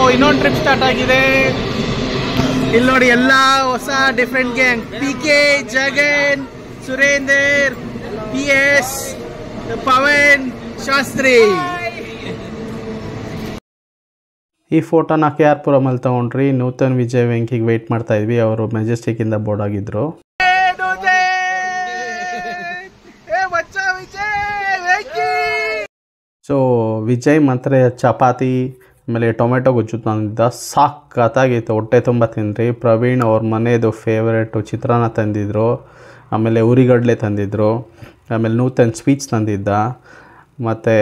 ಇನ್ನೊಂದು trip start ಆಗಿದೆ ಇಲ್ಲಿ ನೋಡಿ ಎಲ್ಲ ಹೊಸ different gang P K Jagan Surender P S Pavan Shastri ಈ ಫೋಟೋನ ಕೆ ಆರ್ ಪುರಮಲ್ಲಿ ತೊಗೊಂಡ್ರಿ ನೂತನ್ ವಿಜಯ್ ವೆಂಕಿಗೆ ವೆಯ್ಟ್ ಮಾಡ್ತಾ ಇದ್ವಿ ಅವರು ಮೆಜೆಸ್ಟಿಕ್ಕಿಂದ ಬೋರ್ಡ್ ಆಗಿದ್ರು ಸೊ ವಿಜಯ್ ಮಾತ್ರ ಚಪಾತಿ ಆಮೇಲೆ ಟೊಮೆಟೊ ಗೊಜ್ಜು ತಂದಿದ್ದ ಸಾಕತ್ತಾಗಿತ್ತು ಹೊಟ್ಟೆ ತುಂಬ ತಿಂದ್ರಿ ಪ್ರವೀಣ್ ಅವ್ರ ಮನೆಯದು ಫೇವ್ರೇಟು ಚಿತ್ರಾನ್ನ ತಂದಿದ್ರು ಆಮೇಲೆ ಉರಿಗಡಲೆ ತಂದಿದ್ರು ಆಮೇಲೆ ನೂತನ್ ಸ್ವೀಟ್ಸ್ ತಂದಿದ್ದ ಮತ್ತು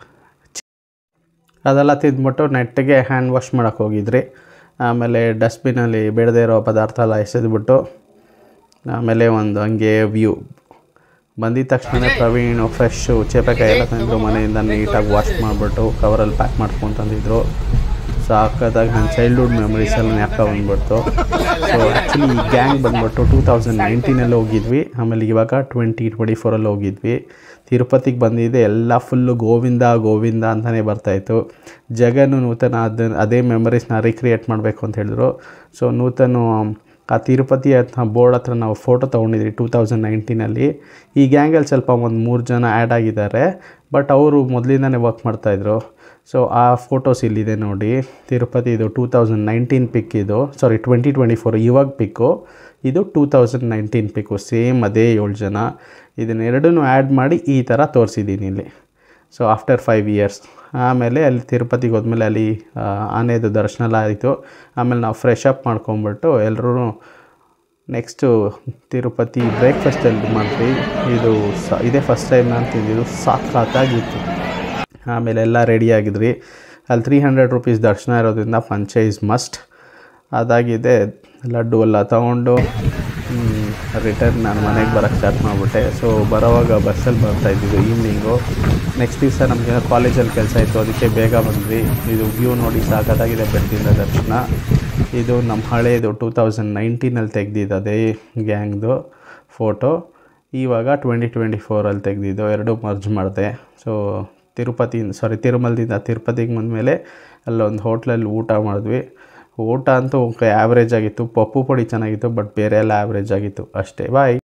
ಅದೆಲ್ಲ ತಿಂದ್ಬಿಟ್ಟು ನೆಟ್ಟಿಗೆ ಹ್ಯಾಂಡ್ ವಾಶ್ ಮಾಡೋಕ್ಕೆ ಹೋಗಿದ್ರಿ ಆಮೇಲೆ ಡಸ್ಟ್ಬಿನಲ್ಲಿ ಬೇಡದೇ ಇರೋ ಪದಾರ್ಥ ಎಲ್ಲ ಎಸೆದ್ಬಿಟ್ಟು ಆಮೇಲೆ ಒಂದು ಹಂಗೆ ವ್ಯೂ ಬಂದಿದ ತಕ್ಷಣ ಪ್ರವೀಣ್ ಫ್ರೆಶ್ಶು ಚೇಪೆಕಾಯಿ ಎಲ್ಲ ತಂದಿದ್ರು ಮನೆಯಿಂದ ನೀಟಾಗಿ ವಾಶ್ ಮಾಡಿಬಿಟ್ಟು ಕವರಲ್ಲಿ ಪ್ಯಾಕ್ ಮಾಡ್ಕೊಂಡು ತಂದಿದ್ರು ಸಾಕದಾಗಿ ನನ್ನ ಚೈಲ್ಡ್ಹುಡ್ ಮೆಮರೀಸ್ ಎಲ್ಲ ಯಾಕೆ ಬಂದ್ಬಿಡ್ತು ಸೊ ಆ್ಯಕ್ಚುಲಿ ಈ ಗ್ಯಾಂಗ್ ಬಂದ್ಬಿಟ್ಟು ಟೂ ತೌಸಂಡ್ ನೈನ್ಟೀನಲ್ಲಿ ಹೋಗಿದ್ವಿ ಆಮೇಲೆ ಇವಾಗ ಟ್ವೆಂಟಿ ಟ್ವೆಂಟಿ ಫೋರಲ್ಲಿ ಹೋಗಿದ್ವಿ ತಿರುಪತಿಗೆ ಬಂದಿದ್ದೆ ಎಲ್ಲ ಫುಲ್ಲು ಗೋವಿಂದ ಗೋವಿಂದ ಅಂತಲೇ ಬರ್ತಾಯಿತ್ತು ಜಗನು ನೂತನ ಅದ ಅದೇ ಮೆಮರೀಸ್ನ ರೀಕ್ರಿಯೇಟ್ ಮಾಡಬೇಕು ಅಂತ ಹೇಳಿದ್ರು ಸೊ ನೂತನು ಆ ತಿರುಪತಿ ಹತ್ರ ಬೋರ್ಡ್ ಹತ್ರ ನಾವು ಫೋಟೋ ತೊಗೊಂಡಿದ್ವಿ ಟೂ ತೌಸಂಡ್ ನೈನ್ಟೀನಲ್ಲಿ ಈ ಗ್ಯಾಂಗಲ್ಲಿ ಸ್ವಲ್ಪ ಒಂದು ಮೂರು ಜನ ಆ್ಯಡ್ ಆಗಿದ್ದಾರೆ ಬಟ್ ಅವರು ಮೊದಲಿಂದನೇ ವರ್ಕ್ ಮಾಡ್ತಾಯಿದ್ರು ಸೊ ಆ ಫೋಟೋಸ್ ಇಲ್ಲಿದೆ ನೋಡಿ ತಿರುಪತಿ ಇದು ಟೂ ತೌಸಂಡ್ ನೈನ್ಟೀನ್ ಪಿಕ್ ಇದು ಸಾರಿ ಟ್ವೆಂಟಿ ಟ್ವೆಂಟಿ ಫೋರ್ ಇವಾಗ ಪಿಕ್ಕು ಇದು two thousand nineteen pic same ಅದೇ ಏಳು ಜನ ಇದನ್ನೆರಡನ್ನೂ ಆ್ಯಡ್ ಮಾಡಿ ಈ ಥರ ತೋರಿಸಿದ್ದೀನಿ ಇಲ್ಲಿ ಸೊ ಆಫ್ಟರ್ ಫೈವ್ ಇಯರ್ಸ್ ಆಮೇಲೆ ಅಲ್ಲಿ ತಿರುಪತಿಗೆ ಹೋದ್ಮೇಲೆ ಅಲ್ಲಿ ಆ, ಆನೆದು ದರ್ಶನ ಎಲ್ಲ ಆಯಿತು ಆಮೇಲೆ ನಾವು ಫ್ರೆಶ್ ಅಪ್ ಮಾಡ್ಕೊಂಬಿಟ್ಟು ಎಲ್ಲರೂ ನೆಕ್ಸ್ಟು ತಿರುಪತಿ ಬ್ರೇಕ್ಫಾಸ್ಟಲ್ಲಿ ಮಾಡಿದ್ವಿ ಇದು ಸ ಇದೇ ಫಸ್ಟ್ ಟೈಮ್ ನಾನು ತಿಂದಿದ್ದು ಸಾಕಾಗಿತ್ತು ಆಮೇಲೆ ಎಲ್ಲ ರೆಡಿ ಆಗಿದ್ರಿ ಅಲ್ಲಿ ತ್ರೀ ಹಂಡ್ರೆಡ್ ರುಪೀಸ್ ದರ್ಶನ ಇರೋದ್ರಿಂದ ಪಂಚೆ ಇಸ್ ಮಸ್ಟ್ ಅದಾಗಿದೆ ಲಡ್ಡು ಎಲ್ಲ ತೊಗೊಂಡು ರಿಟರ್ನ್ ನಾನು ಮನೆಗೆ ಬರೋಕ್ಕೆ ಸ್ಟಾರ್ಟ್ ಮಾಡಿಬಿಟ್ಟೆ ಸೊ ಬರೋವಾಗ ಬಸ್ಸಲ್ಲಿ ಬರ್ತಾ ಇದ್ದಿದ್ದು ಈವ್ನಿಂಗು ನೆಕ್ಸ್ಟ್ ದಿವಸ ನಮಗೆ ಕಾಲೇಜಲ್ಲಿ ಕೆಲಸ ಇತ್ತು ಅದಕ್ಕೆ ಬೇಗ ಬಂದ್ವಿ ಇದು ವ್ಯೂ ನೋಡಿ ಸಾಕಾಗಿದೆ ಬೆಟ್ಟದಿಂದ ದರ್ಶನ ಇದು ನಮ್ಮ ಹಳೇದು ಟೂ ತೌಸಂಡ್ ನೈನ್ಟೀನಲ್ಲಿ ತೆಗ್ದಿದ್ದು ಅದೇ ಗ್ಯಾಂಗ್ದು ಫೋಟೋ ಇವಾಗ ಟ್ವೆಂಟಿ ಟ್ವೆಂಟಿ ಫೋರಲ್ಲಿ ತೆಗೆದಿದ್ದು ಎರಡೂ ಮರ್ಜ್ ಮಾಡಿದೆ ಸೊ ತಿರುಪತಿ ಸಾರಿ ತಿರುಮಲದಿಂದ ತಿರುಪತಿಗೆ ಬಂದಮೇಲೆ ಅಲ್ಲೊಂದು ಹೋಟ್ಲಲ್ಲಿ ಊಟ ಮಾಡಿದ್ವಿ ಊಟ ಅಂತೂ ಆ್ಯಾವ್ರೇಜ್ ಆಗಿತ್ತು ಪಪ್ಪು ಪುಡಿ ಚೆನ್ನಾಗಿತ್ತು ಬಟ್ ಬೇರೆ ಎಲ್ಲ ಆ್ಯಾವ್ರೇಜ್ ಆಗಿತ್ತು ಅಷ್ಟೇ ಬಾಯ್